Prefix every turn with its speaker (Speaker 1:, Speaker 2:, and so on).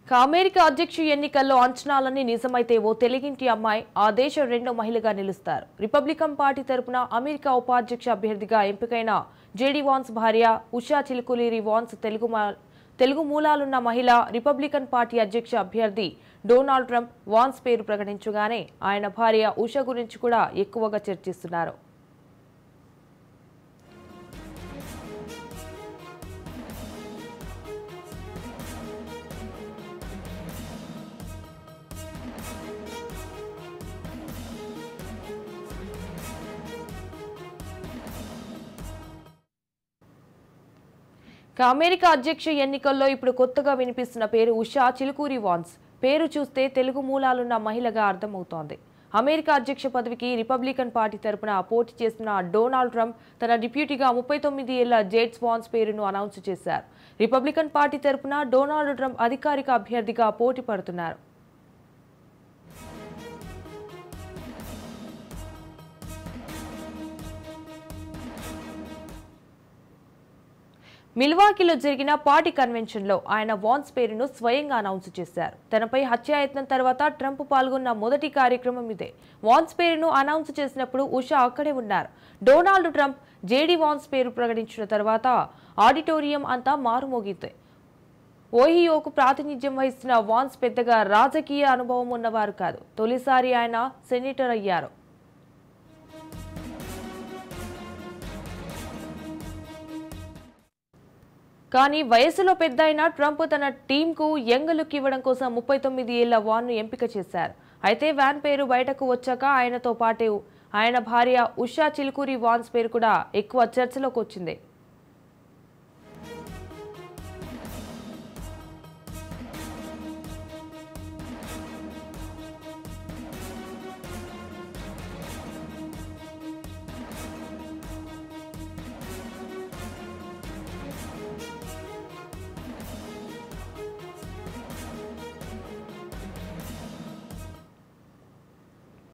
Speaker 1: ఇక అమెరికా అధ్యక్ష ఎన్నికల్లో అంచనాలన్నీ నిజమైతే ఓ తెలుగింటి అమ్మాయి ఆ దేశ రెండో మహిళగా నిలుస్తారు రిపబ్లికన్ పార్టీ తరపున అమెరికా ఉపాధ్యక్ష అభ్యర్థిగా ఎంపికైన జేడీ వాన్స్ భార్య ఉషా చిలుకులీరి వాన్స్ తెలుగు మా- తెలుగు మూలాలున్న మహిళ రిపబ్లికన్ పార్టీ అధ్యక్ష అభ్యర్థి డొనాల్డ్ ట్రంప్ వాన్స్ పేరు ప్రకటించగానే ఆయన భార్య ఉష గురించి కూడా ఎక్కువగా చర్చిస్తున్నారు ఇక అమెరికా అధ్యక్ష ఎన్నికల్లో ఇప్పుడు కొత్తగా వినిపిస్తున్న పేరు ఉషా చిలుకూరి వాన్స్ పేరు చూస్తే తెలుగు మూలాలున్న మహిళగా అర్థమవుతోంది అమెరికా అధ్యక్ష పదవికి రిపబ్లికన్ పార్టీ తరపున పోటీ చేస్తున్న డొనాల్డ్ ట్రంప్ తన డిప్యూటీగా ముప్పై తొమ్మిది ఏళ్ల జేట్స్ వాన్స్ పేరును అనౌన్స్ చేశారు రిపబ్లికన్ పార్టీ తరపున డొనాల్డ్ ట్రంప్ అధికారిక అభ్యర్థిగా పోటీ పడుతున్నారు మిల్వాకీలో జరిగిన పార్టీ కన్వెన్షన్లో ఆయన వాన్స్ పేరును స్వయంగా అనౌన్స్ చేశారు తనపై హత్యాయత్నం తర్వాత ట్రంప్ పాల్గొన్న మొదటి కార్యక్రమం ఇదే వాన్స్ పేరును అనౌన్స్ చేసినప్పుడు ఉషా అక్కడే ఉన్నారు డొనాల్డ్ ట్రంప్ జేడీ వాన్స్ పేరు ప్రకటించిన తర్వాత ఆడిటోరియం అంతా మారుమోగింది ఓహియోకు ప్రాతినిధ్యం వహిస్తున్న వాన్స్ పెద్దగా రాజకీయ అనుభవం ఉన్నవారు కాదు తొలిసారి ఆయన సెనేటర్ అయ్యారు కానీ వయసులో పెద్ద అయిన ట్రంప్ తన టీంకు యంగ్ లుక్ ఇవ్వడం కోసం ముప్పై తొమ్మిది ఏళ్ల వాన్ను ఎంపిక చేశారు అయితే వ్యాన్ పేరు బయటకు వచ్చాక ఆయనతో పాటు ఆయన భార్య ఉషా చిలుకూరి వాన్స్ పేరు కూడా ఎక్కువ చర్చలోకి వచ్చింది